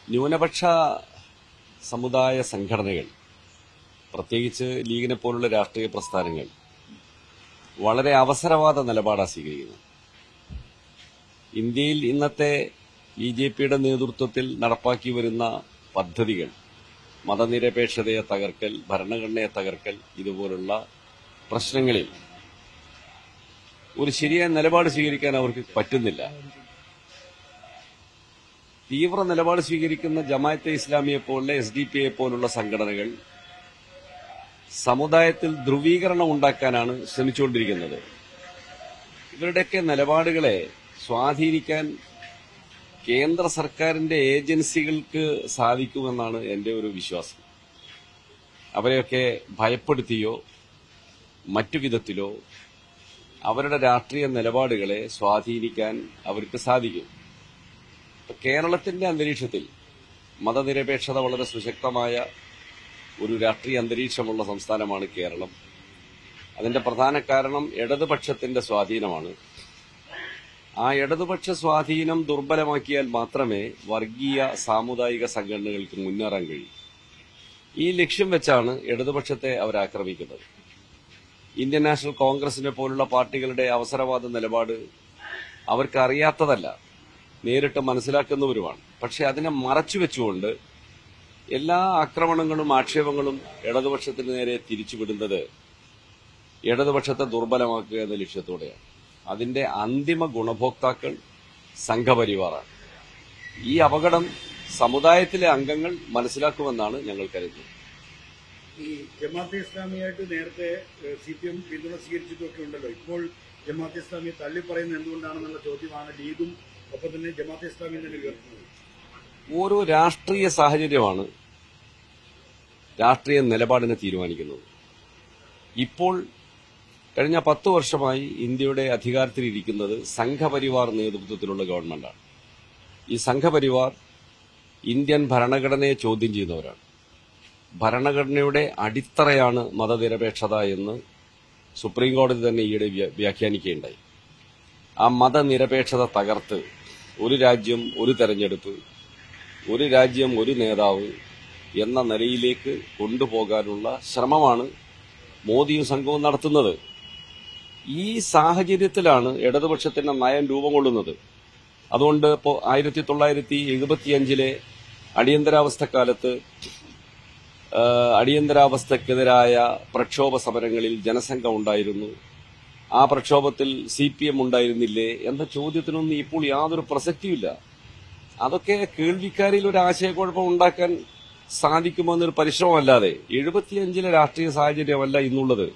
ന്യൂനപക്ഷ സമുദായ സംഘടനകൾ പ്രത്യേകിച്ച് ലീഗിനെ പോലുള്ള രാഷ്ട്രീയ പ്രസ്ഥാനങ്ങൾ വളരെ അവസരവാദ നിലപാടാണ് സ്വീകരിക്കുന്നത് ഇന്ത്യയിൽ ഇന്നത്തെ ബി ജെ പിയുടെ നേതൃത്വത്തിൽ നടപ്പാക്കി വരുന്ന പദ്ധതികൾ മതനിരപേക്ഷതയെ തകർക്കൽ ഭരണഘടനയെ തകർക്കൽ ഇതുപോലുള്ള പ്രശ്നങ്ങളിൽ ഒരു ശരിയായ നിലപാട് സ്വീകരിക്കാൻ അവർക്ക് പറ്റുന്നില്ല തീവ്ര നിലപാട് സ്വീകരിക്കുന്ന ജമാഅത്തെ ഇസ്ലാമിയെ പോലുള്ള എസ് ഡി പി ഐ പോലുള്ള സംഘടനകൾ സമുദായത്തിൽ ധ്രുവീകരണം ഉണ്ടാക്കാനാണ് ശ്രമിച്ചുകൊണ്ടിരിക്കുന്നത് ഇവരുടെയൊക്കെ നിലപാടുകളെ സ്വാധീനിക്കാൻ കേന്ദ്ര സർക്കാരിന്റെ ഏജൻസികൾക്ക് സാധിക്കുമെന്നാണ് എന്റെ ഒരു വിശ്വാസം അവരെയൊക്കെ ഭയപ്പെടുത്തിയോ മറ്റു വിധത്തിലോ അവരുടെ രാഷ്ട്രീയ നിലപാടുകളെ സ്വാധീനിക്കാൻ അവർക്ക് സാധിക്കും ഇപ്പൊ കേരളത്തിന്റെ അന്തരീക്ഷത്തിൽ മതനിരപേക്ഷത വളരെ സുശക്തമായ ഒരു രാഷ്ട്രീയ അന്തരീക്ഷമുള്ള സംസ്ഥാനമാണ് കേരളം അതിന്റെ പ്രധാന കാരണം ഇടതുപക്ഷത്തിന്റെ സ്വാധീനമാണ് ആ ഇടതുപക്ഷ സ്വാധീനം ദുർബലമാക്കിയാൽ മാത്രമേ വർഗീയ സാമുദായിക സംഘടനകൾക്ക് മുന്നേറാൻ കഴിയൂ ഈ ലക്ഷ്യം വെച്ചാണ് ഇടതുപക്ഷത്തെ അവർ ആക്രമിക്കുന്നത് ഇന്ത്യൻ നാഷണൽ കോൺഗ്രസിനെ പോലുള്ള പാർട്ടികളുടെ അവസരവാദ നിലപാട് അവർക്ക് അറിയാത്തതല്ല നേരിട്ട് മനസ്സിലാക്കുന്നവരുമാണ് പക്ഷെ അതിനെ മറച്ചു വെച്ചുകൊണ്ട് എല്ലാ ആക്രമണങ്ങളും ആക്ഷേപങ്ങളും ഇടതുപക്ഷത്തിന് നേരെ തിരിച്ചുവിടുന്നത് ഇടതുപക്ഷത്തെ ദുർബലമാക്കുക എന്ന ലക്ഷ്യത്തോടെയാണ് അതിന്റെ അന്തിമ ഗുണഭോക്താക്കൾ സംഘപരിവാറാണ് ഈ അപകടം സമുദായത്തിലെ അംഗങ്ങൾ മനസ്സിലാക്കുമെന്നാണ് ഞങ്ങൾ കരുതുന്നത് ഈ ജമാഅത്തെ ഇസ്ലാമിയായിട്ട് നേരത്തെ സി പി എം പിന്തുണ സ്വീകരിച്ചിട്ടൊക്കെ ഉണ്ടല്ലോ ഇപ്പോൾ ജമാഅത്തെ ഇസ്ലാമിയെ തള്ളി പറയുന്നത് എന്തുകൊണ്ടാണെന്നുള്ള ചോദ്യമാണ് ലീഗും ഒപ്പം തന്നെ ജമാഅത്തെ ഇസ്ലാമിയും തന്നെ ഉയർത്തുന്നത് ഓരോ രാഷ്ട്രീയ സാഹചര്യമാണ് രാഷ്ട്രീയ നിലപാടിനെ തീരുമാനിക്കുന്നത് ഇപ്പോൾ കഴിഞ്ഞ പത്ത് വർഷമായി ഇന്ത്യയുടെ അധികാരത്തിലിരിക്കുന്നത് സംഘപരിവാർ നേതൃത്വത്തിലുള്ള ഗവൺമെന്റാണ് ഈ സംഘപരിവാർ ഇന്ത്യൻ ഭരണഘടനയെ ചോദ്യം ചെയ്യുന്നവരാണ് ഭരണഘടനയുടെ അടിത്തറയാണ് മതനിരപേക്ഷത എന്ന് സുപ്രീം കോടതി തന്നെ ഈയിടെ വ്യ- വ്യാഖ്യാനിക്കുകയുണ്ടായി ആ മതനിരപേക്ഷത തകർത്ത് ഒരു രാജ്യം ഒരു തെരഞ്ഞെടുപ്പ് ഒരു രാജ്യം ഒരു നേതാവ് എന്ന നിലയിലേക്ക് കൊണ്ടുപോകാനുള്ള ശ്രമമാണ് മോദിയും സംഘവും നടത്തുന്നത് ഈ സാഹചര്യത്തിലാണ് ഇടതുപക്ഷത്തിന്റെ നയം രൂപം കൊള്ളുന്നത് അതുകൊണ്ട് ഇപ്പോൾ ആയിരത്തി തൊള്ളായിരത്തി എഴുപത്തിയഞ്ചിലെ അടിയന്തരാവസ്ഥക്കാലത്ത് ആ, അടിയന്തരാവസ്ഥക്കെതിരായ പ്രക്ഷോഭ സമരങ്ങളിൽ ജനസംഘം ഉണ്ടായിരുന്നു ആ പ്രക്ഷോഭത്തിൽ സി പി എം ഉണ്ടായിരുന്നില്ലേ എന്ന ചോദ്യത്തിനൊന്നും ഇപ്പോൾ യാതൊരു പ്രസക്തിയില്ല അതൊക്കെ കേൾവിക്കാരിൽ ഒരു ആശയക്കുഴപ്പം ഉണ്ടാക്കാൻ സാധിക്കുമോ എന്നൊരു പരിശ്രമമല്ലാതെ എഴുപത്തിയഞ്ചിലെ രാഷ്ട്രീയ സാഹചര്യമല്ല ഇന്നുള്ളത്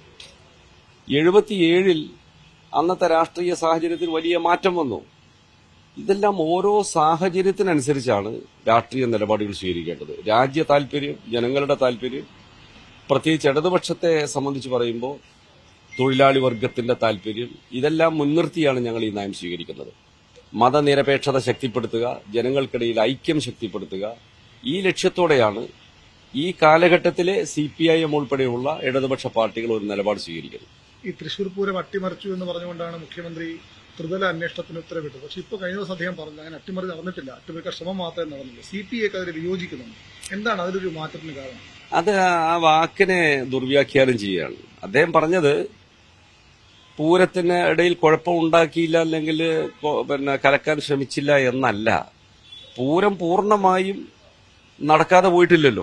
എഴുപത്തിയേഴിൽ അന്നത്തെ രാഷ്ട്രീയ സാഹചര്യത്തിൽ വലിയ മാറ്റം വന്നു ഇതെല്ലാം ഓരോ സാഹചര്യത്തിനനുസരിച്ചാണ് രാഷ്ട്രീയ നിലപാടുകൾ സ്വീകരിക്കേണ്ടത് രാജ്യ താല്പര്യം ജനങ്ങളുടെ താല്പര്യം പ്രത്യേകിച്ച് ഇടതുപക്ഷത്തെ സംബന്ധിച്ച് പറയുമ്പോൾ തൊഴിലാളി വർഗത്തിന്റെ താല്പര്യം ഇതെല്ലാം മുൻനിർത്തിയാണ് ഞങ്ങൾ ഈ നയം സ്വീകരിക്കുന്നത് മതനിരപേക്ഷത ശക്തിപ്പെടുത്തുക ജനങ്ങൾക്കിടയിൽ ഐക്യം ശക്തിപ്പെടുത്തുക ഈ ലക്ഷ്യത്തോടെയാണ് ഈ കാലഘട്ടത്തിലെ സി പി ഐ എം ഉൾപ്പെടെയുള്ള ഇടതുപക്ഷ പാർട്ടികൾ ഒരു നിലപാട് സ്വീകരിക്കുന്നത് ഈ തൃശൂർ പൂരം അട്ടിമറിച്ചു എന്ന് പറഞ്ഞുകൊണ്ടാണ് മുഖ്യമന്ത്രി ത്രിതല അന്വേഷണത്തിന് ഉത്തരവിട്ടത് പക്ഷെ ഇപ്പൊ കഴിഞ്ഞ ദിവസം അദ്ദേഹം പറഞ്ഞു അങ്ങനെ അട്ടിമറി നടന്നിട്ടില്ല അട്ടിമറിക്കാൻ ശ്രമം മാത്രമേ നടന്നുള്ളൂ സി പി ഐക്ക് അതിൽ വിയോജിക്കുന്നുണ്ട് എന്താണ് അതിലൊരു മാറ്റത്തിന് കാരണം അത് ആ വാക്കിനെ ദുർവ്യാഖ്യാനം ചെയ്യുകയാണ് അദ്ദേഹം പറഞ്ഞത് പൂരത്തിന് ഇടയിൽ കുഴപ്പം ഉണ്ടാക്കിയില്ല അല്ലെങ്കിൽ കൊ- പിന്നെ കലക്കാൻ ശ്രമിച്ചില്ല എന്നല്ല പൂരം പൂർണ്ണമായും നടക്കാതെ പോയിട്ടില്ലല്ലോ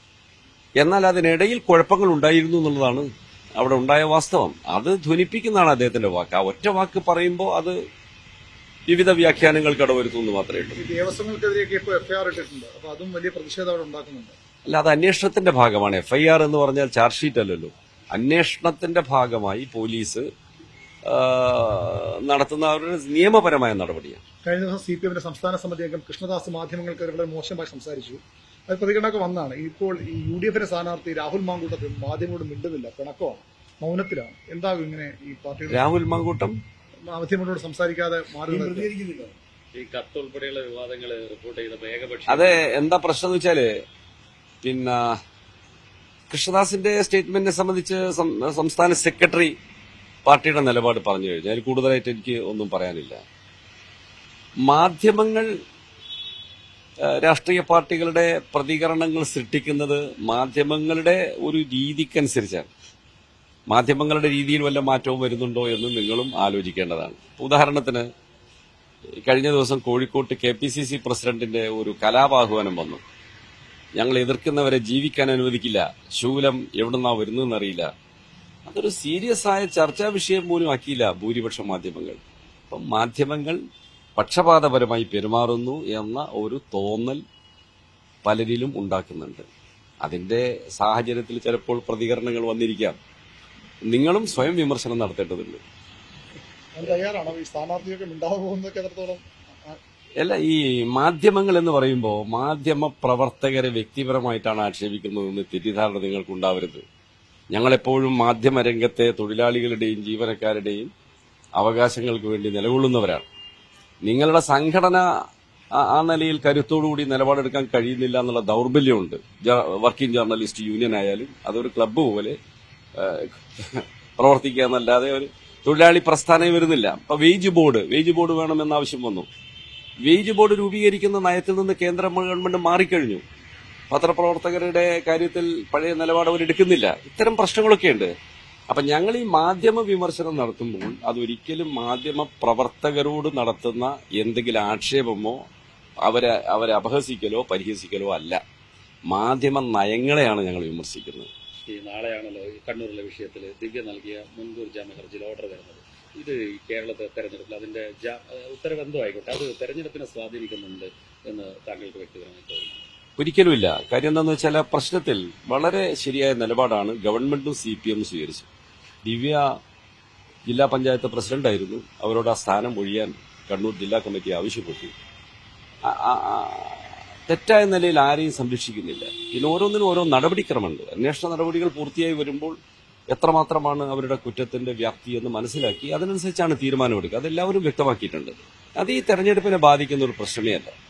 എന്നാൽ അതിനിടയിൽ കുഴപ്പങ്ങൾ ഉണ്ടായിരുന്നു എന്നുള്ളതാണ് അവിടെ ഉണ്ടായ വാസ്തവം അത് ധ്വനിപ്പിക്കുന്നതാണ് അദ്ദേഹത്തിന്റെ വാക്ക് ആ ഒറ്റ വാക്ക് പറയുമ്പോൾ അത് വിവിധ വ്യാഖ്യാനങ്ങൾക്ക് ഇടവരുത്തുന്നു മാത്രമേ ഉള്ളൂ ഈ ദേവസ്വങ്ങൾക്കെതിരെയൊക്കെ ഇപ്പോൾ എഫ്ഐആർ ഇട്ടിട്ടുണ്ട് അപ്പൊ അതും വലിയ പ്രതിഷേധം അവിടെ ഉണ്ടാക്കുന്നുണ്ട് അല്ല അത് അന്വേഷണത്തിന്റെ ഭാഗമാണ് എഫ്ഐആർ എന്ന് പറഞ്ഞാൽ ചാർജ് ഷീറ്റ് അല്ലല്ലോ അന്വേഷണത്തിന്റെ ഭാഗമായി പോലീസ് ആ, നടത്തുന്ന അവരുടെ നിയമപരമായ നടപടിയാണ് കഴിഞ്ഞ ദിവസം സി പി എമ്മിന്റെ സംസ്ഥാന സമിതി അംഗം കൃഷ്ണദാസ് മാധ്യമങ്ങൾക്ക് വളരെ മോശമായി സംസാരിച്ചു അത് പ്രതികരണമൊക്കെ വന്നാണ് ഇപ്പോൾ ഈ യു ഡി എഫിന്റെ സ്ഥാനാർത്ഥി രാഹുൽ മാങ്കൂട്ടത്തിൽ മാധ്യമങ്ങളോട് മിണ്ടുന്നില്ല പിണക്കമാണ് മൗനത്തിലാണ് എന്താകും ഇങ്ങനെ ഈ പാർട്ടിയുടെ രാഹുൽ മങ്കൂട്ടം മാധ്യമങ്ങളോട് സംസാരിക്കാതെ മാറി നിൽക്കുക? പ്രതികരിക്കുന്നില്ല ഈ കത്ത് ഉൾപ്പെടെയുള്ള വിവാദങ്ങൾ റിപ്പോർട്ട് ചെയ്തപ്പോൾ ഏകപക്ഷ അത് എന്താ പ്രശ്നം എന്ന് വെച്ചാല് പിന്നെ കൃഷ്ണദാസിന്റെ സ്റ്റേറ്റ്മെന്റിനെ സംബന്ധിച്ച് സം- സംസ്ഥാന സെക്രട്ടറി പാർട്ടിയുടെ നിലപാട് പറഞ്ഞു കഴിഞ്ഞു അതിൽ കൂടുതലായിട്ട് എനിക്ക് ഒന്നും പറയാനില്ല മാധ്യമങ്ങൾ ഏഹ് രാഷ്ട്രീയ പാർട്ടികളുടെ പ്രതികരണങ്ങൾ സൃഷ്ടിക്കുന്നത് മാധ്യമങ്ങളുടെ ഒരു രീതിക്കനുസരിച്ചാണ് മാധ്യമങ്ങളുടെ രീതിയിൽ വല്ല മാറ്റവും വരുന്നുണ്ടോ എന്ന് നിങ്ങളും ആലോചിക്കേണ്ടതാണ് ഉദാഹരണത്തിന് കഴിഞ്ഞ ദിവസം കോഴിക്കോട്ട് കെ പി സി സി പ്രസിഡന്റിന്റെ ഒരു കലാപാഹ്വാനം വന്നു ഞങ്ങൾ എതിർക്കുന്നവരെ ജീവിക്കാൻ അനുവദിക്കില്ല ശൂലം എവിടുന്നാ വരുന്നതെന്നറിയില്ല അതൊരു സീരിയസ് ആയ ചർച്ചാ വിഷയം പോലും ആക്കിയില്ല ഭൂരിപക്ഷ മാധ്യമങ്ങൾ അപ്പം മാധ്യമങ്ങൾ പക്ഷപാതപരമായി പെരുമാറുന്നു എന്ന ഒരു തോന്നൽ പലരിലും ഉണ്ടാക്കുന്നുണ്ട് അതിന്റെ സാഹചര്യത്തിൽ ചിലപ്പോൾ പ്രതികരണങ്ങൾ വന്നിരിക്കാം നിങ്ങളും സ്വയം വിമർശനം നടത്തേണ്ടതുണ്ട് അത് തയ്യാറാണോ ഈ സ്ഥാനാർത്ഥിയൊക്കെ ഉണ്ടാവാൻ പോകുന്നതൊക്കെ എത്രത്തോളം ആ, അല്ല ഈ മാധ്യമങ്ങൾ എന്ന് പറയുമ്പോൾ മാധ്യമ പ്രവർത്തകരെ വ്യക്തിപരമായിട്ടാണ് ആക്ഷേപിക്കുന്നതെന്ന് തെറ്റിദ്ധാരണ നിങ്ങൾക്ക് ഉണ്ടാവരുത് ഞങ്ങളെപ്പോഴും മാധ്യമ രംഗത്തെ തൊഴിലാളികളുടെയും ജീവനക്കാരുടെയും അവകാശങ്ങൾക്ക് വേണ്ടി നിലകൊള്ളുന്നവരാണ് നിങ്ങളുടെ സംഘടന ആ- ആ നിലയിൽ കരുത്തോടുകൂടി നിലപാടെടുക്കാൻ കഴിയുന്നില്ല എന്നുള്ള ദൗർബല്യമുണ്ട് ജ- വർക്കിംഗ് ജേർണലിസ്റ്റ് യൂണിയൻ ആയാലും അതൊരു ക്ലബ്ബ് പോലെ ഏഹ്, പ്രവർത്തിക്കുക എന്നല്ലാതെ ഒരു തൊഴിലാളി പ്രസ്ഥാനം വരുന്നില്ല അപ്പൊ വേജ് ബോർഡ് വേജ് ബോർഡ് വേണമെന്ന ആവശ്യം വന്നു വേജ് ബോർഡ് രൂപീകരിക്കുന്ന നയത്തിൽ നിന്ന് കേന്ദ്ര ഗവൺമെന്റ് മാറിക്കഴിഞ്ഞു പത്രപ്രവർത്തകരുടെ കാര്യത്തിൽ പഴയ നിലപാട് അവരെടുക്കുന്നില്ല ഇത്തരം പ്രശ്നങ്ങളൊക്കെ ഉണ്ട് അപ്പൊ ഞങ്ങൾ ഈ മാധ്യമ വിമർശനം നടത്തുമ്പോൾ അതൊരിക്കലും മാധ്യമ പ്രവർത്തകരോട് നടത്തുന്ന എന്തെങ്കിലും ആക്ഷേപമോ അവരെ അവരെ അപഹസിക്കലോ പരിഹസിക്കലോ അല്ല മാധ്യമ നയങ്ങളെയാണ് ഞങ്ങൾ വിമർശിക്കുന്നത് ഈ നാളെയാണല്ലോ ഈ കണ്ണൂരിലെ വിഷയത്തിൽ ദിവ്യ നൽകിയ മുൻകൂർ ജാമ്യ ഹർജിയിൽ ഓർഡർ വരുന്നത് ഇത് ഈ കേരളത്തെ തെരഞ്ഞെടുപ്പിൽ അതിന്റെ ജാ- ഏഹ് ഉത്തരവ് എന്തോ ആയിക്കോട്ടെ അത് തെരഞ്ഞെടുപ്പിനെ സ്വാധീനിക്കുന്നുണ്ട് എന്ന് താങ്കൾക്ക് വ്യക്തിപരമായി തോന്നുന്നു ഒരിക്കലുമില്ല കാര്യം എന്താണെന്ന് വെച്ചാൽ ആ പ്രശ്നത്തിൽ വളരെ ശരിയായ നിലപാടാണ് ഗവൺമെന്റും സി പി എമ്മും സ്വീകരിച്ചത് ദിവ്യ ജില്ലാ പഞ്ചായത്ത് പ്രസിഡന്റായിരുന്നു അവരോട് ആ സ്ഥാനം ഒഴിയാൻ കണ്ണൂർ ജില്ലാ കമ്മിറ്റി ആവശ്യപ്പെട്ടു ആ- ആ- ആ തെറ്റായ നിലയിൽ ആരെയും സംരക്ഷിക്കുന്നില്ല പിന്നെ ഓരോന്നിനും ഓരോ നടപടിക്രമമുണ്ട് അന്വേഷണ നടപടികൾ പൂർത്തിയായി വരുമ്പോൾ എത്രമാത്രമാണ് അവരുടെ കുറ്റത്തിന്റെ വ്യാപ്തി എന്ന് മനസ്സിലാക്കി അതിനനുസരിച്ചാണ് തീരുമാനമെടുക്കുക അതെല്ലാവരും വ്യക്തമാക്കിയിട്ടുണ്ട് അത് ഈ തെരഞ്ഞെടുപ്പിനെ ബാധിക്കുന്ന ഒരു പ്രശ്നമേ അല്ല